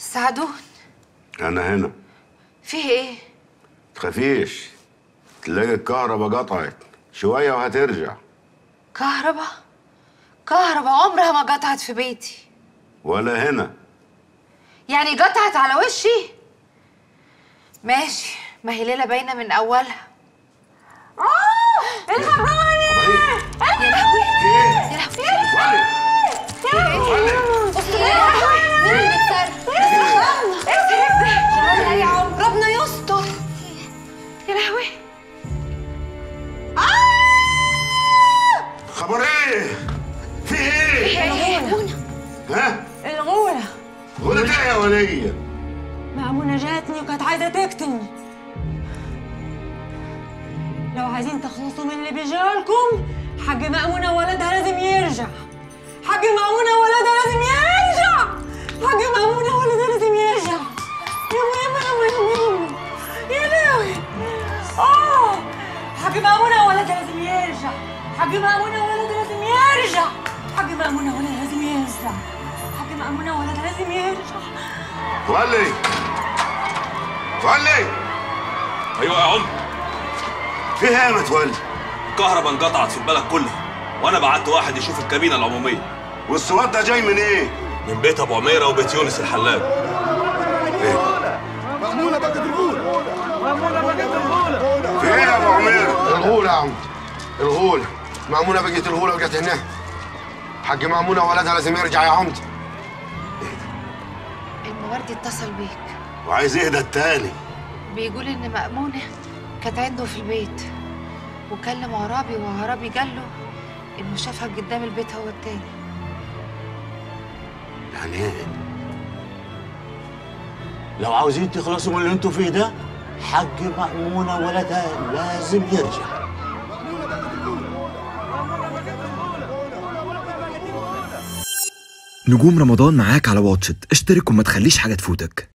سعدون انا هنا فيه ايه تخافيش تلاقي الكهرباء قطعت شويه وهترجع كهرباء كهرباء عمرها ما قطعت في بيتي ولا هنا يعني قطعت على وشي ماشي ما هي ليلة باينة من أولها ايه يا لهوي يا لهوي ربنا يستر يا لهوي خبر ايه في ايه ها الغولة ولا ده يا وليه مأمونة جاتني وكانت عايزة تقتلني لو عايزين تخلصوا من اللي بيجرالكم حاج مأمونة ولدها لازم يرجع حاج مأمونة ولدها لازم يرجع حاج مأمونة ولدها لازم يرجع يا ماما يا ماما يا لهوي اه حاج مأمونة ولدها لازم يرجع حاج مأمونة ولدها لازم يرجع حاج مأمونة ولدها لازم يرجع حاج مأمونة ولدها لازم يرجع ولي ولي ايوه يا عم في ايه يا متولي الكهرباء انقطعت في البلد كلها وانا بعت واحد يشوف الكابينه العموميه والسواد ده جاي من ايه من بيت ابو عميره وبيت يونس الحلاق في ايه يا ابو عمير الغولة يا عم الغولة مأمونة بقت الغولة وجت هنا حق مأمونة ولدها لازم يرجع يا عمد الموردي اتصل بيك وعايز ايه ده التاني بيقول إن مأمونة كانت عنده في البيت وكلم عرابي وعرابي قال له إنه شافها قدام البيت هو التاني يعني ايه لو عاوزين تخلصوا من اللي انتوا فيه ده حق مأمونة ولدها لازم يرجع نجوم رمضان معاك على واتشت اشترك وما تخليش حاجة تفوتك